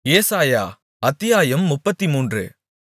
ஏசாயா அத்தியாயம் முப்பத்துமூன்று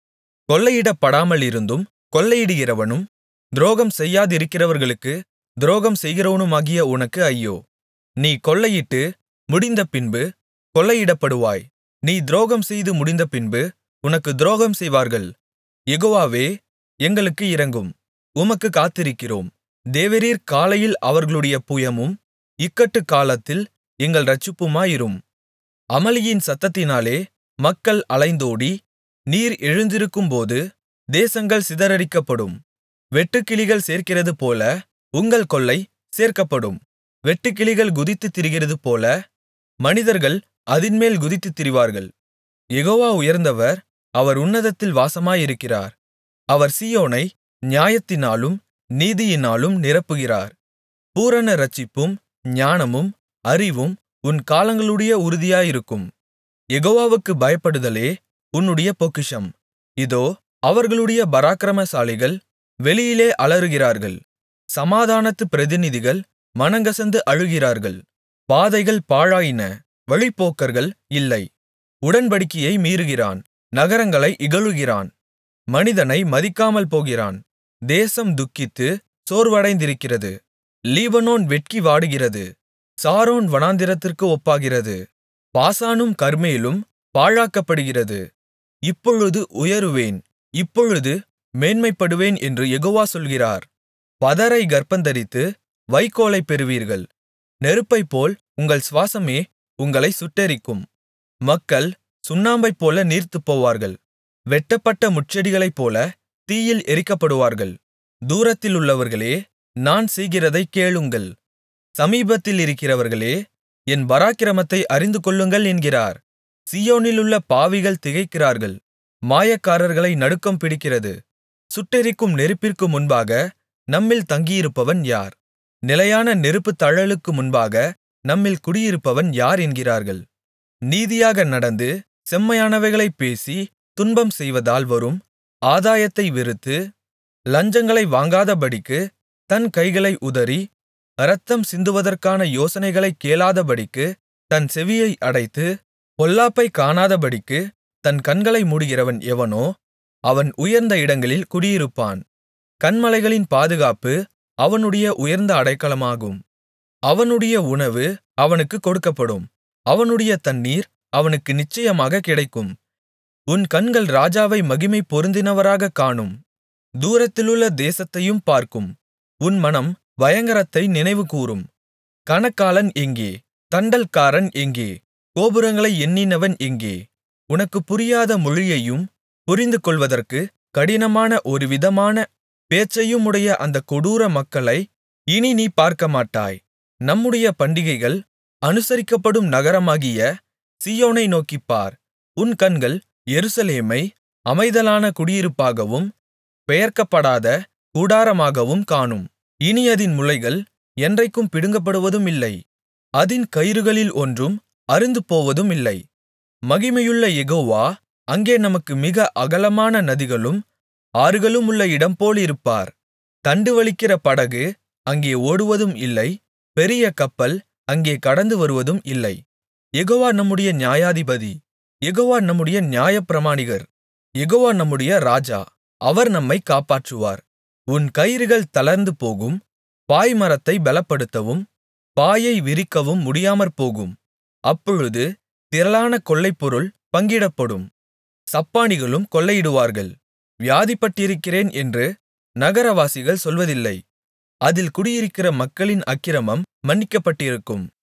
கொள்ளையிடப்படாமலிருந்தும் கொள்ளையிடுகிறவனும் துரோகம் செய்யாதிருக்கிறவர்களுக்குத் துரோகம் செய்கிறவனுமாகிய உனக்கு ஐயோ நீ கொள்ளையிட்டு முடிந்தபின்பு கொள்ளையிடப்படுவாய் நீ துரோகம்செய்து முடிந்தபின்பு உனக்குத் துரோகம் செய்வார்கள் யெகோவாவே எங்களுக்கு இரங்கும் உமக்குக் காத்திருக்கிறோம் தேவரீர் காலையில் அவர்களுடைய புயமும் இக்கட்டுக்காலத்தில் எங்கள் இரட்சிப்புமாயிரும் அமளியின் சத்தத்தினாலே மக்கள் அலைந்தோடி நீர் எழுந்திருக்கும்போது தேசங்கள் சிதறடிக்கப்படும் வெட்டுக்கிளிகள் சேர்க்கிறதுபோல உங்கள் கொள்ளை சேர்க்கப்படும் வெட்டுக்கிளிகள் குதித்துத் திரிகிறதுபோல மனிதர்கள் அதின்மேல் குதித்துத் திரிவார்கள் யெகோவா உயர்ந்தவர் அவர் உன்னதத்தில் வாசமாயிருக்கிறார் அவர் சீயோனை நியாயத்தினாலும் நீதியினாலும் நிரப்புகிறார் பூரண இரட்சிப்பும் ஞானமும் அறிவும் உன் காலங்களுடைய உறுதியாயிருக்கும் யெகோவாவுக்குப் பயப்படுதலே உன்னுடைய பொக்கிஷம் இதோ அவர்களுடைய பராக்கிரமசாலிகள் வெளியிலே அலறுகிறார்கள் சமாதானத்துப் பிரதிநிதிகள் மனங்கசந்து அழுகிறார்கள் பாதைகள் பாழாயின வழிப்போக்கர்கள் இல்லை உடன்படிக்கையை மீறுகிறான் நகரங்களை இகழுகிறான் மனிதனை மதிக்காமல் போகிறான் தேசம் துக்கித்து சோர்வடைந்திருக்கிறது லீபனோன் வெட்கி வாடுகிறது சாரோன் வனாந்திரத்திற்கு ஒப்பாகிறது பாசானும் கர்மேலும் பாழாக்கப்படுகிறது இப்பொழுது உயருவேன் இப்பொழுது மேன்மைப்படுவேன் என்று யெகோவா சொல்கிறார் பதரை கர்ப்பந்தரித்து வைக்கோலைப் பெறுவீர்கள் நெருப்பைப்போல் உங்கள் சுவாசமே உங்களைச் சுட்டெரிக்கும் மக்கள் சுண்ணாம்பைப்போல நீர்த்துப்போவார்கள் வெட்டப்பட்ட முட்செடிகளைப்போல தீயில் எரிக்கப்படுவார்கள் தூரத்திலுள்ளவர்களே நான் செய்கிறதைக் கேளுங்கள் சமீபத்திலிருக்கிறவர்களே என் பராக்கிரமத்தை அறிந்துகொள்ளுங்கள் என்கிறார் சீயோனிலுள்ள பாவிகள் திகைக்கிறார்கள் மாயக்காரர்களை நடுக்கம் பிடிக்கிறது சுட்டெரிக்கும் நெருப்பிற்கு முன்பாக நம்மில் தங்கியிருப்பவன் யார் நிலையான நெருப்புத் தழலுக்கு முன்பாக நம்மில் குடியிருப்பவன் யார் என்கிறார்கள் நீதியாக நடந்து செம்மையானவைகளைப் பேசி துன்பம் செய்வதால் வரும் ஆதாயத்தை வெறுத்து லஞ்சங்களை வாங்காதபடிக்கு தன் கைகளை உதறி இரத்தம் சிந்துவதற்கான யோசனைகளைக் கேளாதபடிக்கு தன் செவியை அடைத்து பொல்லாப்பைக் காணாதபடிக்கு தன் கண்களை மூடுகிறவன் எவனோ அவன் உயர்ந்த இடங்களில் குடியிருப்பான் கன்மலைகளின் பாதுகாப்பு அவனுடைய உயர்ந்த அடைக்கலமாகும் அவனுடைய உணவு அவனுக்குக் கொடுக்கப்படும் அவனுடைய தண்ணீர் அவனுக்கு நிச்சயமாக கிடைக்கும் உன் கண்கள் ராஜாவை மகிமை பொருந்தினவராகக் காணும் தூரத்திலுள்ள தேசத்தையும் பார்க்கும் உன் மனம் பயங்கரத்தை நினைவுகூரும் கணக்காளன் எங்கே தண்டல்காரன் எங்கே கோபுரங்களை எண்ணினவன் எங்கே உனக்குப் புரியாத மொழியையும் புரிந்துகொள்வதற்கு கடினமான ஒரு விதமான பேச்சையுமுடைய அந்தக் கொடூர மக்களை இனி நீ பார்க்கமாட்டாய் நம்முடைய பண்டிகைகள் அனுசரிக்கப்படும் நகரமாகிய சீயோனை நோக்கிப்பார் உன் கண்கள் எருசலேமை அமைதலான குடியிருப்பாகவும் பெயர்க்கப்படாத கூடாரமாகவும் காணும் இனி அதின் முளைகள் என்றைக்கும் பிடுங்கப்படுவதுமில்லை அதின் கயிறுகளில் ஒன்றும் அறுந்துபோவதுமில்லை மகிமையுள்ள யெகோவா அங்கே நமக்கு மிக அகலமான நதிகளும் ஆறுகளுமுள்ள இடம்போலிருப்பார் தண்டுவலிக்கிற படகு அங்கே ஓடுவதும் இல்லை பெரிய கப்பல் அங்கே கடந்து வருவதும் இல்லை யெகோவா நம்முடைய நியாயாதிபதி யெகோவா நம்முடைய நியாயப்பிரமாணிகர் யெகோவா நம்முடைய ராஜா அவர் நம்மைக் காப்பாற்றுவார் உன் கயிறுகள் தளர்ந்து போகும் பாய்மரத்தை பலப்படுத்தவும் பாயை விரிக்கவும் முடியாமற்போகும் அப்பொழுது திரளான கொள்ளைப்பொருள் பங்கிடப்படும் சப்பாணிகளும் கொள்ளையிடுவார்கள் வியாதிப்பட்டிருக்கிறேன் என்று நகரவாசிகள் சொல்வதில்லை அதில் குடியிருக்கிற மக்களின் அக்கிரமம் மன்னிக்கப்பட்டிருக்கும்